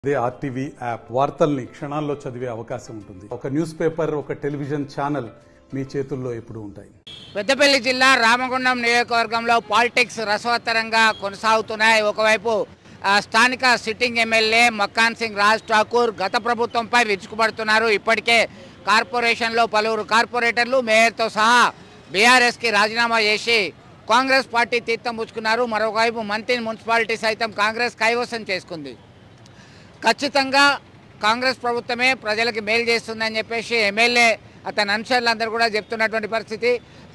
అదే RTV app వార్తల్ని క్షణాల్లో చదివే అవకాశం ఉంటుంది ఒక న్యూస్ పేపర్ ఒక టెలివిజన్ ఛానల్ మీ చేతుల్లో ఎప్పుడూ ఉంటాయి పెద్దపల్లి జిల్లా రామగుండం నియోజకవర్గంలో పాలిటిక్స్ రసవత్తరంగా కొనసాగుతున్నాయి ఒకవైపు ఆ, స్థానిక సిట్టింగ్ ఎమ్మెల్యే మక్కాన్ సింగ్ రాజ్ ఠాకూర్ గత ప్రభుత్వంపై విరుచుకుపడుతున్నారు ఇప్పటికే కార్పొరేషన్లో పలువురు కార్పొరేటర్లు మేయర్తో సహా బీఆర్ఎస్కి రాజీనామా చేసి కాంగ్రెస్ పార్టీ తీర్థం పుచ్చుకున్నారు మరోవైపు మంత్రి మున్సిపాలిటీ సైతం కాంగ్రెస్ కైవసం చేసుకుంది ఖచ్చితంగా కాంగ్రెస్ ప్రభుత్వమే ప్రజలకు మేలు చేస్తుందని చెప్పేసి ఎమ్మెల్యే అతని అనుచరులందరూ కూడా చెప్తున్నటువంటి పరిస్థితి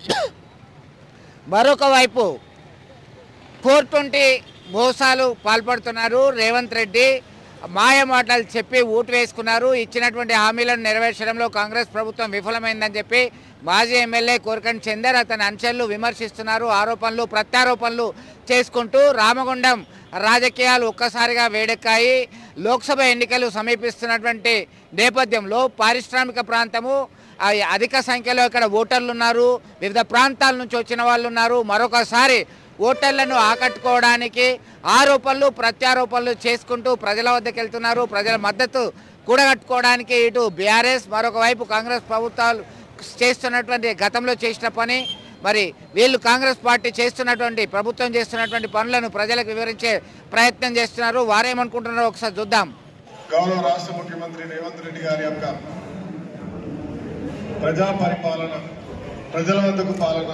మరొక వైపు ఫోర్ ట్వంటీ మోసాలు పాల్పడుతున్నారు రేవంత్ రెడ్డి మాయ మాటలు చెప్పి ఓటు వేసుకున్నారు ఇచ్చినటువంటి హామీలను నెరవేర్చడంలో కాంగ్రెస్ ప్రభుత్వం విఫలమైందని చెప్పి మాజీ ఎమ్మెల్యే కోరకండి చందర్ అతని అంచెలు విమర్శిస్తున్నారు ఆరోపణలు ప్రత్యారోపణలు చేసుకుంటూ రామగుండం రాజకీయాలు ఒక్కసారిగా వేడెక్కాయి లోక్సభ ఎన్నికలు సమీపిస్తున్నటువంటి నేపథ్యంలో పారిశ్రామిక ప్రాంతము ఆ అధిక సంఖ్యలో ఇక్కడ ఓటర్లు ఉన్నారు వివిధ ప్రాంతాల నుంచి వచ్చిన వాళ్ళు ఉన్నారు మరొకసారి ఓటర్లను ఆకట్టుకోవడానికి ఆరోపణలు ప్రత్యారోపణలు చేసుకుంటూ ప్రజల వద్దకు వెళ్తున్నారు ప్రజల మద్దతు కూడగట్టుకోవడానికి ఇటు బీఆర్ఎస్ మరొక వైపు కాంగ్రెస్ ప్రభుత్వాలు చేస్తున్నటువంటి గతంలో చేసిన పని మరి వీళ్ళు కాంగ్రెస్ పార్టీ చేస్తున్నటువంటి ప్రభుత్వం చేస్తున్నటువంటి పనులను ప్రజలకు వివరించే ప్రయత్నం చేస్తున్నారు వారేమనుకుంటున్నారో ఒకసారి చూద్దాం గౌరవ రాష్ట్ర ముఖ్యమంత్రి రేవంత్ రెడ్డి గారి యొక్క ప్రజా పరిపాలన ప్రజల వద్దకు పాలన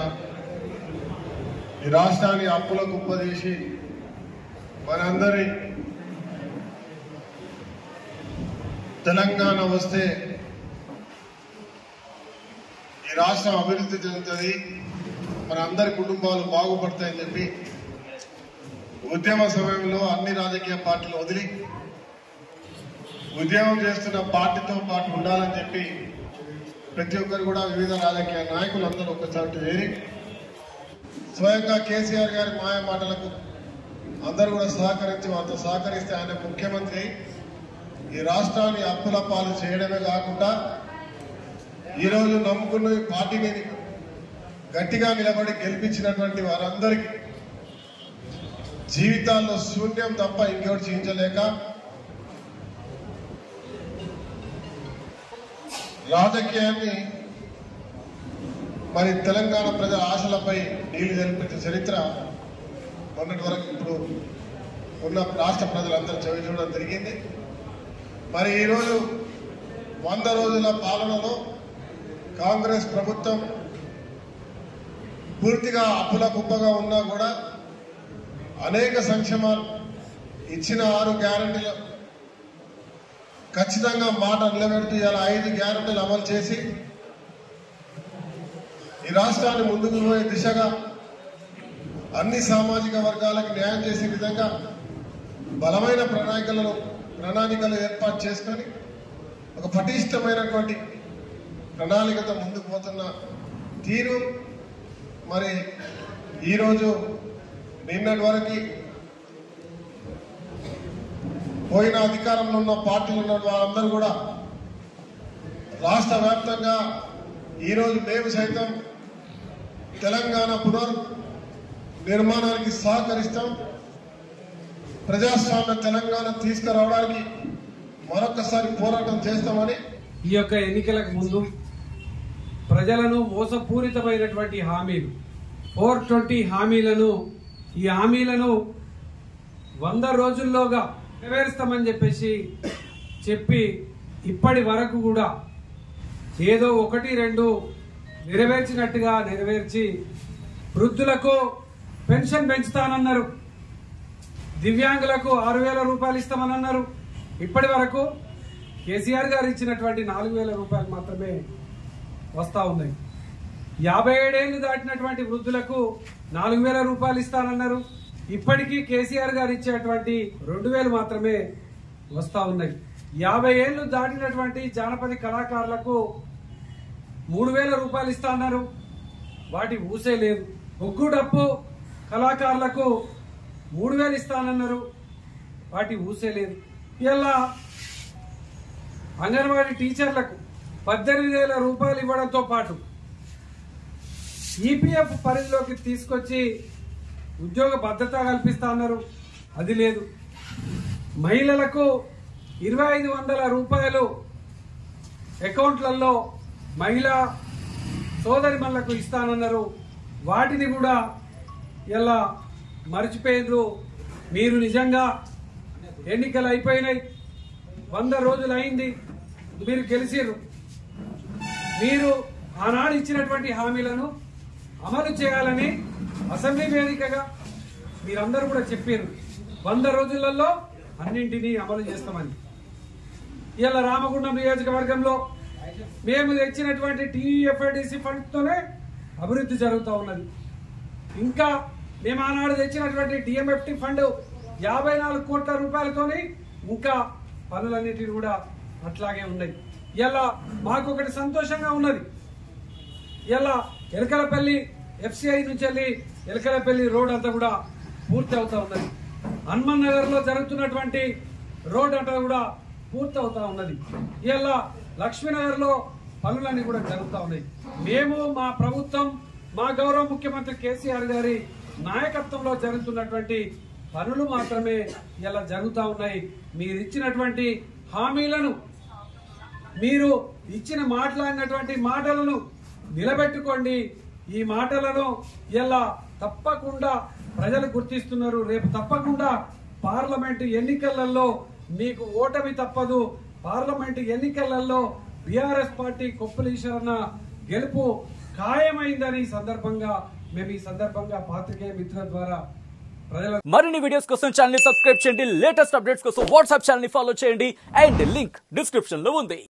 ఈ రాష్ట్రాన్ని అప్పుల కుప్పదీసి మనందరి తెలంగాణ వస్తే ఈ రాష్ట్రం అభివృద్ధి చెందుతుంది మన అందరి కుటుంబాలు బాగుపడతాయని చెప్పి ఉద్యమ సమయంలో అన్ని రాజకీయ పార్టీలు వదిలి ఉద్యమం చేస్తున్న పార్టీతో పాటు ఉండాలని చెప్పి ప్రతి ఒక్కరు కూడా వివిధ రాజకీయ నాయకులు అందరూ ఒకసారి చేరి స్వయంగా కేసీఆర్ గారి మాయ మాటలకు అందరూ కూడా సహకరించి వారితో సహకరిస్తే ఆయన ముఖ్యమంత్రి అయి ఈ రాష్ట్రాన్ని అప్పుల పాలు చేయడమే కాకుండా ఈరోజు నమ్ముకున్న ఈ పార్టీని గట్టిగా నిలబడి గెలిపించినటువంటి వారందరికీ జీవితాల్లో శూన్యం తప్ప ఇంకోటి చేయించలేక రాజకీయాన్ని మరి తెలంగాణ ప్రజల ఆశలపై నీళ్లు జరిపించిన చరిత్ర మొన్నటి వరకు ఇప్పుడు ఉన్న రాష్ట్ర ప్రజలందరూ చెవి చూడడం జరిగింది మరి ఈరోజు వంద రోజుల పాలనలో కాంగ్రెస్ ప్రభుత్వం పూర్తిగా అప్పుల కుప్పగా ఉన్నా కూడా అనేక సంక్షేమాలు ఇచ్చిన ఆరు గ్యారంటీలు ఖచ్చితంగా మాట నిలబెడుతూ ఇలా ఐదు గ్యారంటీలు అమలు చేసి ఈ రాష్ట్రాన్ని ముందుకు పోయే దిశగా అన్ని సామాజిక వర్గాలకు న్యాయం చేసే విధంగా బలమైన ప్రణాళికలను ప్రణాళికలు ఏర్పాటు చేసుకొని ఒక పటిష్టమైనటువంటి ప్రణాళికతో ముందుకు పోతున్న తీరు మరి ఈరోజు నిన్నటి వరకు పోయిన అధికారంలో ఉన్న పార్టీలు ఉన్న వారందరూ కూడా రాష్ట్ర వ్యాప్తంగా ఈరోజు మేము సైతం తెలంగాణ పునర్ నిర్మాణానికి సహకరిస్తాం ప్రజాస్వామ్య తెలంగాణ తీసుకురావడానికి మరొకసారి పోరాటం చేస్తామని ఈ యొక్క ఎన్నికలకు ముందు ప్రజలను మోసపూరితమైనటువంటి హామీలు ఫోర్ ట్వంటీ హామీలను ఈ హామీలను వంద రోజుల్లోగా నెరవేరుస్తామని చెప్పేసి చెప్పి ఇప్పటి వరకు కూడా ఏదో ఒకటి రెండు నెరవేర్చినట్టుగా నెరవేర్చి వృద్ధులకు పెన్షన్ పెంచుతానన్నారు దివ్యాంగులకు ఆరు వేల రూపాయలు ఇస్తామని అన్నారు ఇప్పటి వరకు కేసీఆర్ గారు ఇచ్చినటువంటి నాలుగు వేల రూపాయలు మాత్రమే వస్తా ఉన్నాయి యాభై ఏడేళ్లు దాటినటువంటి వృద్ధులకు నాలుగు వేల రూపాయలు ఇస్తానన్నారు ఇప్పటికీ కేసీఆర్ గారు ఇచ్చేటువంటి రెండు వేలు మాత్రమే వస్తా ఉన్నాయి యాభై ఏళ్లు దాటినటువంటి జానపద కళాకారులకు మూడు వేల రూపాయలు ఇస్తా అన్నారు వాటి ఊసే లేదు ఒగ్గు డప్పు కళాకారులకు మూడు వేలు ఇస్తానన్నారు వాటి ఊసే లేదు ఇలా అంగన్వాడీ టీచర్లకు పద్దెనిమిది వేల రూపాయలు ఇవ్వడంతో పాటు ఈపీఎఫ్ పరిధిలోకి తీసుకొచ్చి ఉద్యోగ భద్రత కల్పిస్తా అన్నారు అది లేదు మహిళలకు ఇరవై ఐదు వందల రూపాయలు అకౌంట్లలో మహిళా సోదరిమణులకు ఇస్తానన్నారు వాటిని కూడా ఇలా మర్చిపోయినరు మీరు నిజంగా ఎన్నికలు అయిపోయినాయి వంద రోజులు అయింది మీరు గెలిచిర్రు మీరు ఆనాడు ఇచ్చినటువంటి హామీలను అమలు చేయాలని అసెంబ్లీ వేదికగా మీరందరూ కూడా చెప్పారు వంద రోజులలో అన్నింటినీ అమలు చేస్తామని ఇలా రామగుండం నియోజకవర్గంలో మేము తెచ్చినటువంటి టీఎఫ్ఐడిసి ఫండ్తోనే అభివృద్ధి జరుగుతూ ఉన్నది ఇంకా మేము ఆనాడు తెచ్చినటువంటి డిఎంఎఫ్టి ఫండ్ యాభై నాలుగు కోట్ల రూపాయలతోని ఇంకా పనులన్నిటిని కూడా అట్లాగే ఉన్నాయి ఇలా మాకు ఒకటి సంతోషంగా ఉన్నది ఇలా ఎలకలపల్లి ఎఫ్సిఐ నుంచి వెళ్ళి ఎలకలపల్లి రోడ్ అంతా కూడా పూర్తి అవుతా ఉన్నది హనుమన్ నగర్ లో జరుగుతున్నటువంటి రోడ్ అంతా కూడా పూర్తి అవుతా ఉన్నది ఇలా లక్ష్మీనగర్ లో పనులన్నీ కూడా జరుగుతా ఉన్నాయి మేము మా ప్రభుత్వం మా గౌరవ ముఖ్యమంత్రి కేసీఆర్ గారి నాయకత్వంలో జరుగుతున్నటువంటి పనులు మాత్రమే ఇలా జరుగుతా ఉన్నాయి మీరు ఇచ్చినటువంటి హామీలను మీరు ఇచ్చిన మాట్లాడినటువంటి మాటలను నిలబెట్టుకోండి ఈ మాటలను ఇలా తప్పకుండా ప్రజలు గుర్తిస్తున్నారు రేపు తప్పకుండా పార్లమెంటు ఎన్నికలలో మీకు ఓటమి తప్పదు పార్లమెంటు ఎన్నికలలో బీఆర్ఎస్ పార్టీ కొప్పులీశ్వరన్న గెలుపు ఖాయమైందని ఈ సందర్భంగా మేము ఈ సందర్భంగా పాత్రికేయ మిత్రుల ద్వారా ప్రజల మరిన్ని వీడియోస్ కోసం ఛానల్ ని సబ్స్క్రైబ్ చేయండి లేటెస్ట్ అప్డేట్స్ కోసం వాట్సాప్ ఛానల్ ని ఫాలో చేయండి అండ్ లింక్ డిస్క్రిప్షన్ లో ఉంది